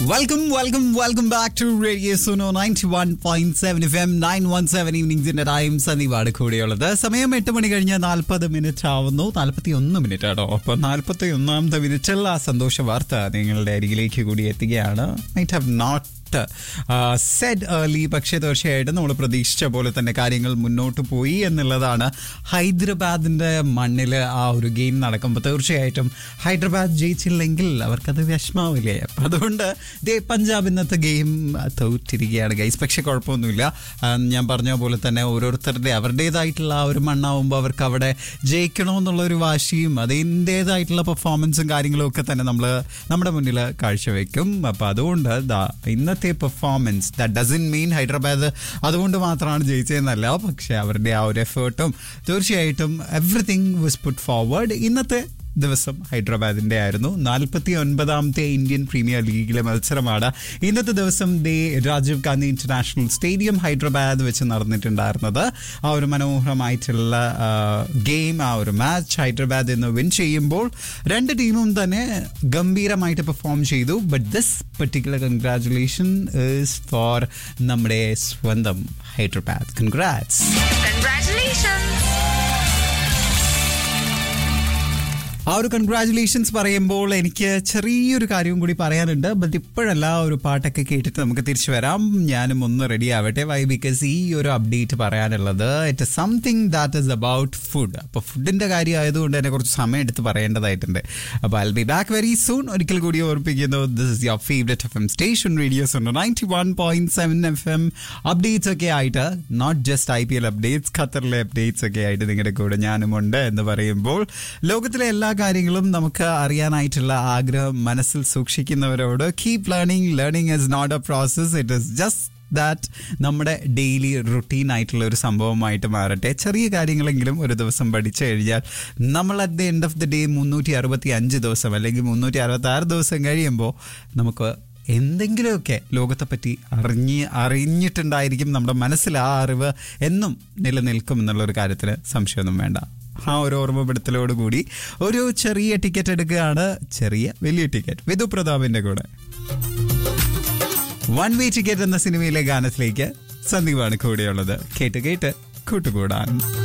Welcome welcome welcome back to radio Suno ninety one point seven FM nine one seven സെവൻ ഈവനിങ്സിന്റെ time സന്ദീപാണ് കൂടെയുള്ളത് സമയം എട്ട് മണി കഴിഞ്ഞ് നാൽപ്പത് മിനിറ്റ് ആവുന്നു നാൽപ്പത്തി ഒന്ന് മിനിറ്റ് ആണോ അപ്പൊ നാൽപ്പത്തി ഒന്നാമത്തെ മിനിറ്റിൽ ആ സന്തോഷ വാർത്ത നിങ്ങളുടെ അരികിലേക്ക് കൂടി എത്തുകയാണ് might have not said early പക്ഷേ തീർച്ചയായിട്ടും നമ്മൾ പ്രതീക്ഷിച്ച പോലെ തന്നെ കാര്യങ്ങൾ മുന്നോട്ട് പോയി എന്നുള്ളതാണ് ഹൈദരാബാദിന്റെ മണ്ണിൽ ആ ഒരു ഗെയിം നടക്കുമ്പോൾ തീർച്ചയായിട്ടും ഹൈദരാബാദ് ജയിച്ചില്ലെങ്കിൽ അവർക്കത് വിഷമാവില്ലേ അപ്പം അതുകൊണ്ട് ദേ പഞ്ചാബ് ഇന്നത്തെ ഗെയിം തോറ്റിരിക്കുകയാണ് ഗൈസ് പക്ഷെ കുഴപ്പമൊന്നുമില്ല ആ, ഞാൻ പറഞ്ഞ പോലെ തന്നെ ഓരോരുത്തരുടെ അവരുടേതായിട്ടുള്ള ആ ഒരു മണ്ണാവുമ്പോൾ അവർക്ക് അവിടെ ജയിക്കണമെന്നുള്ള ഒരു വാശിയും അതിൻ്റേതായിട്ടുള്ള പെർഫോമൻസും കാര്യങ്ങളും ഒക്കെ തന്നെ നമ്മൾ നമ്മുടെ മുന്നിൽ കാഴ്ചവെക്കും അപ്പം അതുകൊണ്ട് ദാ ഇന്നത്തെ performance that doesn't mean Hyderabad അതുകൊണ്ട് മാത്രമാണ് ജയിച്ചതെന്നല്ല പക്ഷെ അവരുടെ ആ ഒരു എഫേർട്ടും തീർച്ചയായിട്ടും എവറിത്തിങ് വാസ് പുട്ട് ഫോർവേഡ് ഇന്നത്തെ ദിവസം ഹൈദരാബാദിന്റെ ആയിരുന്നു നാൽപ്പത്തി ഒൻപതാമത്തെ ഇന്ത്യൻ പ്രീമിയർ ലീഗിലെ മത്സരമാണ് ഇന്നത്തെ ദിവസം ദേ രാജീവ് ഗാന്ധി ഇന്റർനാഷണൽ സ്റ്റേഡിയം ഹൈദരാബാദ് വെച്ച് നടന്നിട്ടുണ്ടായിരുന്നത് ആ ഒരു മനോഹരമായിട്ടുള്ള ഗെയിം ആ ഒരു മാച്ച് ഹൈദരാബാദ് എന്ന് വിൻ ചെയ്യുമ്പോൾ രണ്ട് ടീമും തന്നെ ഗംഭീരമായിട്ട് പെർഫോം ചെയ്തു but this particular congratulation is for നമ്മുടെ സ്വന്തം ഹൈദരാബാദ് കൺഗ്രാറ്റ്സ് Congratulations! ആ ഒരു കൺഗ്രാറ്റുലേഷൻസ് പറയുമ്പോൾ എനിക്ക് ചെറിയൊരു കാര്യവും കൂടി പറയാനുണ്ട് ബട്ട് ഇപ്പോഴല്ല ആ ഒരു പാട്ടൊക്കെ കേട്ടിട്ട് നമുക്ക് തിരിച്ചു വരാം ഞാനും ഒന്ന് റെഡി ആവട്ടെ വൈ ബിക്കോസ് ഈ ഒരു അപ്ഡേറ്റ് പറയാനുള്ളത് it something that is about food അപ്പോൾ ഫുഡിന്റെ കാര്യം ആയതുകൊണ്ട് തന്നെ കുറച്ച് സമയം എടുത്ത് പറയേണ്ടതായിട്ടുണ്ട് അപ്പോൾ I be back very soon ഒരിക്കൽ കൂടി ഓർപ്പിക്കുന്നു this is your favourite FM എം സ്റ്റേഷൻ റേഡിയോസ് ഉണ്ട് ninety one point seven FM എം അപ്ഡേറ്റ്സ് ഒക്കെ ആയിട്ട് not just I P L updates ഖത്തറിലെ അപ്ഡേറ്റ്സ് ഒക്കെ ആയിട്ട് നിങ്ങളുടെ കൂടെ ഞാനുമുണ്ട് എന്ന് പറയുമ്പോൾ ലോകത്തിലെ എല്ലാ കാര്യങ്ങളും നമുക്ക് അറിയാനായിട്ടുള്ള ആഗ്രഹം മനസ്സിൽ സൂക്ഷിക്കുന്നവരോട് keep learning learning is not a process it is just that നമ്മുടെ ഡെയിലി റുട്ടീൻ ആയിട്ടുള്ള ഒരു സംഭവമായിട്ട് മാറട്ടെ ചെറിയ കാര്യങ്ങളെങ്കിലും ഒരു ദിവസം പഠിച്ചു കഴിഞ്ഞാൽ നമ്മൾ at the end of the day മുന്നൂറ്റി അറുപത്തി അഞ്ച് ദിവസം അല്ലെങ്കിൽ മുന്നൂറ്റി അറുപത്തി ആറ് ദിവസം കഴിയുമ്പോൾ നമുക്ക് എന്തെങ്കിലുമൊക്കെ ലോകത്തെ പറ്റി അറിഞ്ഞ് അറിഞ്ഞിട്ടുണ്ടായിരിക്കും നമ്മുടെ മനസ്സിൽ ആ അറിവ് എന്നും നിലനിൽക്കും എന്നുള്ളൊരു കാര്യത്തിൽ സംശയമൊന്നും വേണ്ട ആ ഒരു ഓർമ്മപ്പെടുത്തലോട് കൂടി ഒരു ചെറിയ ടിക്കറ്റ് എടുക്കുകയാണ് ചെറിയ വലിയ ടിക്കറ്റ് വിധു പ്രതാപിന്റെ കൂടെ വൺ വേ ടിക്കറ്റ് എന്ന സിനിമയിലെ ഗാനത്തിലേക്ക് സന്ദീപാണ് കൂടെയുള്ളത് കേട്ട് കേട്ട് കൂട്ടുകൂടാൻ